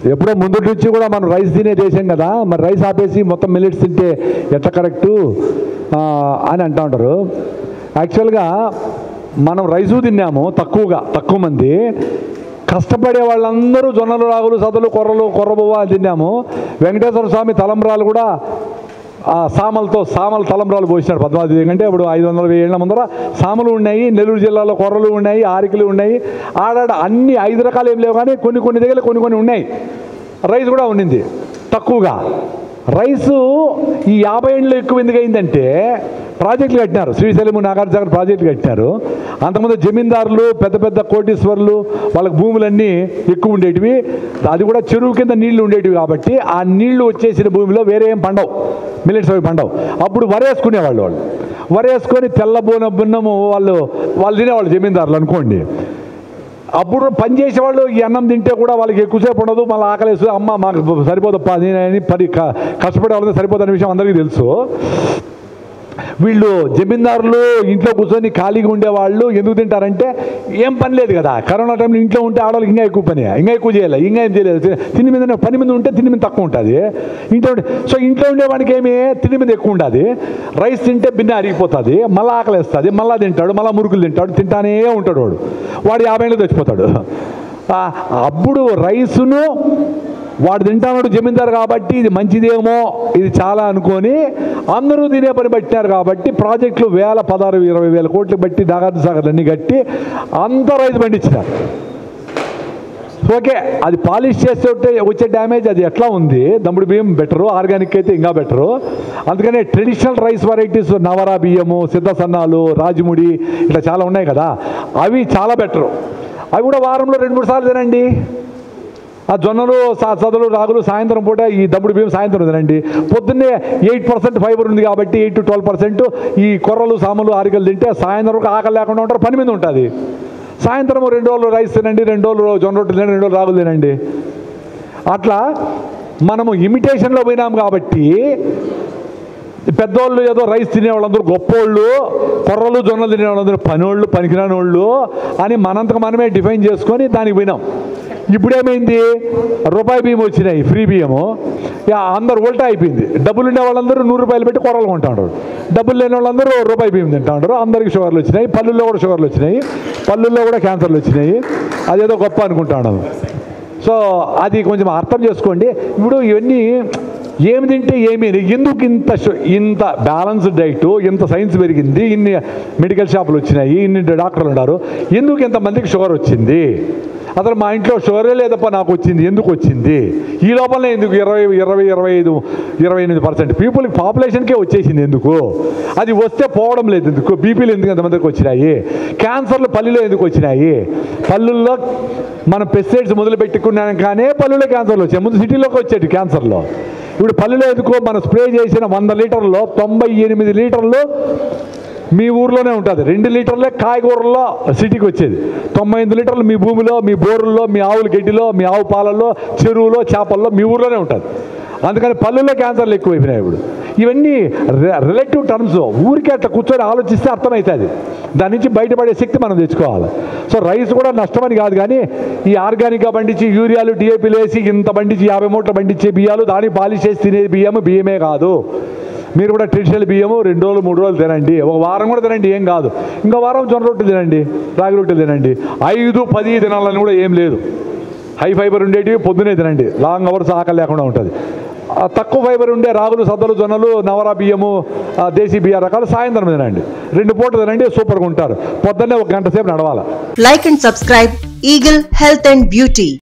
ఎప్పుడో ముందు నుంచి కూడా మనం రైస్ తినే దేశం కదా మరి రైస్ ఆపేసి మొత్తం మిల్లెట్స్ తింటే ఎట్లా కరెక్టు ఆ, అని అంటూ ఉంటారు యాక్చువల్గా మనం రైసు తిన్నాము తక్కువగా తక్కువ మంది కష్టపడే వాళ్ళందరూ జొన్నలు రాగులు సదలు కొర్రలు కొర్రబువ్వ అని తిన్నాము వెంకటేశ్వర స్వామి తలంబ్రాలు కూడా ఆ సామలతో సామల తలంబ్రాలు పోసినాడు పద్మావతి కంటే ఇప్పుడు ఐదు వందల వెయ్యి ఏళ్ళ ముందర సామలు ఉన్నాయి నెల్లూరు జిల్లాలో కొర్రలు ఉన్నాయి ఆరికలు ఉన్నాయి ఆడాడ అన్ని ఐదు రకాలు ఏం లేవు కానీ కొన్ని కొన్ని దగ్గర కొన్ని కొన్ని ఉన్నాయి రైస్ కూడా ఉండింది తక్కువగా రైసు ఈ యాభై ఏళ్ళు ఎక్కువ ఎందుకు అయిందంటే ప్రాజెక్టులు కట్టినారు శ్రీశైలము నాగార్జున ప్రాజెక్టులు కట్టినారు అంతకుముందు జమీందారులు పెద్ద పెద్ద కోటీశ్వరులు వాళ్ళకి భూములన్నీ ఎక్కువ ఉండేటివి అది కూడా చెరువు కింద నీళ్లు ఉండేటివి కాబట్టి ఆ నీళ్లు వచ్చేసిన భూమిలో వేరే ఏం పండవు మిల్లెట్స్ అవి పండవు అప్పుడు వరేసుకునేవాళ్ళు వాళ్ళు వరేసుకొని తెల్ల బోన బున్నము వాళ్ళు వాళ్ళు తినేవాళ్ళు జమీందారులు అనుకోండి అప్పుడు పని చేసేవాళ్ళు ఈ అన్నం తింటే కూడా వాళ్ళకి ఎక్కువసేపు ఉండదు మళ్ళీ ఆకలేసు అమ్మ మాకు సరిపోదు పని అని పని క- కష్టపడే వాళ్ళకి సరిపోదనే విషయం అందరికీ తెలుసు వీళ్ళు జమీందారులు ఇంట్లో కూర్చొని ఖాళీగా ఉండేవాళ్ళు ఎందుకు తింటారంటే ఏం పని లేదు కదా కరోనా టైంలో ఇంట్లో ఉంటే ఆడవాళ్ళకి ఇంకా ఎక్కువ పని ఇంకా ఎక్కువ చేయాలి ఇంకా ఏం చేయలేదు తిని మీద పని మీద ఉంటే తిని మీద తక్కువ ఉంటుంది ఇంట్లో ఉండే సో ఇంట్లో ఉండేవాడికి ఏమి తిని మీద ఎక్కువ ఉంటుంది రైస్ తింటే బిన్నె అరిగిపోతుంది మళ్ళీ ఆకలేస్తుంది మళ్ళీ తింటాడు మళ్ళీ మురుకులు తింటాడు తింటానే ఉంటాడు వాడు వాడు యాభై ఏళ్ళు చచ్చిపోతాడు ఆ, అప్పుడు రైసును వాడు తింటాడు జమీందారు కాబట్టి ఇది మంచిదేమో ఇది చాలా అనుకొని అందరూ తినే పని పట్టినారు కాబట్టి ప్రాజెక్టులు వేల పదహారు ఇరవై వేల కోట్లు బట్టి నాగార్జున సాగర్ అన్ని కట్టి అంత రైతు పండించినారు ఓకే అది పాలిష్ చేస్తే ఉంటే వచ్చే డ్యామేజ్ అది ఎట్లా ఉంది దమ్ముడు బియ్యం బెటరు ఆర్గానిక్ అయితే ఇంకా బెటరు అందుకనే ట్రెడిషనల్ రైస్ వెరైటీస్ నవరా బియ్యము సిద్ధ సన్నాలు రాజముడి ఇట్లా చాలా ఉన్నాయి కదా అవి చాలా బెటరు అవి కూడా వారంలో రెండు మూడు సార్లు తినండి ఆ జొన్నలు స- సదలు రాగులు సాయంత్రం పూట ఈ దమ్ముడు బియ్యం సాయంత్రం తినండి పొద్దున్నే ఎయిట్ పర్సెంట్ ఫైబర్ ఉంది కాబట్టి ఎయిట్ టు ట్వెల్వ్ పర్సెంట్ ఈ కొర్రలు సామలు ఆరికలు తింటే సాయంత్రం వరకు ఆకలి లేకుండా ఉంటారు పని మీద ఉంటుంది సాయంత్రం రెండు రోజులు రైస్ తినండి రెండు రోజులు జొన్న రొట్టెలు తినండి రెండు రోజులు రాగులు తినండి అట్లా మనము ఇమిటేషన్లో పోయినాం కాబట్టి పెద్దోళ్ళు ఏదో రైస్ తినేవాళ్ళందరూ గొప్పోళ్ళు కొర్రలు జొన్నలు తినేవాళ్ళందరూ పనోళ్ళు పనికిరాని వాళ్ళు అని మనంతకు మనమే డిఫైన్ చేసుకొని దానికి పోయినాం ఇప్పుడేమైంది రూపాయి బియ్యం వచ్చినాయి ఫ్రీ బియ్యము యా, అందరు ఉల్టా అయిపోయింది డబ్బులు ఉండే వాళ్ళందరూ నూరు రూపాయలు పెట్టి కొరలు కొంటారు డబ్బులు లేని వాళ్ళందరూ రూపాయి బియ్యం తింటా ఉంటారు అందరికి షుగర్లు వచ్చినాయి పళ్ళుల్లో కూడా షుగర్లు వచ్చినాయి పళ్ళుల్లో కూడా క్యాన్సర్లు వచ్చినాయి అదేదో గొప్ప అనుకుంటాను సో అది కొంచెం అర్థం చేసుకోండి ఇప్పుడు ఇవన్నీ ఏమి తింటే ఏమి ఎందుకు ఇంత షు- ఇంత బ్యాలెన్స్డ్ డైట్ ఇంత సైన్స్ పెరిగింది ఇన్ని మెడికల్ షాపులు వచ్చినాయి ఇన్ని డాక్టర్లు ఉన్నారు ఎందుకు ఇంతమందికి షుగర్ వచ్చింది అసలు మా ఇంట్లో షుగరే లేదప్ప నాకు వచ్చింది ఎందుకు వచ్చింది ఈ లోపల ఎందుకు ఇరవై ఇరవై ఇరవై ఐదు ఇరవై ఎనిమిది పర్సెంట్ పీపుల్కి పాపులేషన్కే వచ్చేసింది ఎందుకు అది వస్తే పోవడం లేదు ఎందుకు బీపీలు ఎందుకు ఎంతమందికి వచ్చినాయి క్యాన్సర్లు పల్లెలో ఎందుకు వచ్చినాయి పళ్ళుల్లో మనం పెస్టిసైడ్స్ మొదలు పెట్టుకున్నాం కానీ పల్లెలో క్యాన్సర్లు వచ్చాయి ముందు సిటీలోకి వచ్చేటి క్యాన్సర్లో ఇప్పుడు పల్లెలో ఎందుకో మనం స్ప్రే చేసిన వంద లీటర్లో తొంభై ఎనిమిది లీటర్లు మీ ఊర్లోనే ఉంటుంది రెండు లీటర్లే కాయగూరల్లో సిటీకి వచ్చేది తొంభై ఎనిమిది లీటర్లు మీ భూమిలో మీ బోరుల్లో మీ ఆవుల గడ్డిలో మీ ఆవు పాలల్లో చెరువులో చేపల్లో మీ ఊర్లోనే ఉంటుంది అందుకని పల్లెల్లో క్యాన్సర్లు ఎక్కువైపోయినాయి ఇప్పుడు ఇవన్నీ రిలేటివ్ టర్మ్స్ ఊరికే అట్లా కూర్చొని ఆలోచిస్తే అర్థమవుతుంది దాని నుంచి బయటపడే శక్తి మనం తెచ్చుకోవాలి సో రైస్ కూడా నష్టమని కాదు కానీ ఈ ఆర్గానిక్గా పండించి యూరియాలు డిఏపీలు వేసి ఇంత పండించి యాభై మూటలు పండించే బియ్యాలు దాన్ని పాలిష్ చేసి తినే బియ్యము బియ్యమే కాదు మీరు కూడా ట్రెడిషనల్ బియ్యము రెండు రోజులు మూడు రోజులు తినండి ఒక వారం కూడా తినండి ఏం కాదు ఇంకో వారం జొన్న రొట్టెలు తినండి రాగి రొట్టెలు తినండి ఐదు పది తినాలని కూడా ఏం లేదు హై ఫైబర్ ఉండేటివి పొద్దునే తినండి లాంగ్ అవర్స్ ఆకలి లేకుండా ఉంటుంది ఆ తక్కువ ఫైబర్ ఉండే రాగులు సద్దలు జొన్నలు నవరా బియ్యము ఆ దేశీ బియ్య రకాలు సాయంత్రం తినండి రెండు పూటలు తినండి సూపర్గా ఉంటారు పొద్దున్నే ఒక గంట సేపు నడవాలి Like and subscribe Eagle Health and Beauty.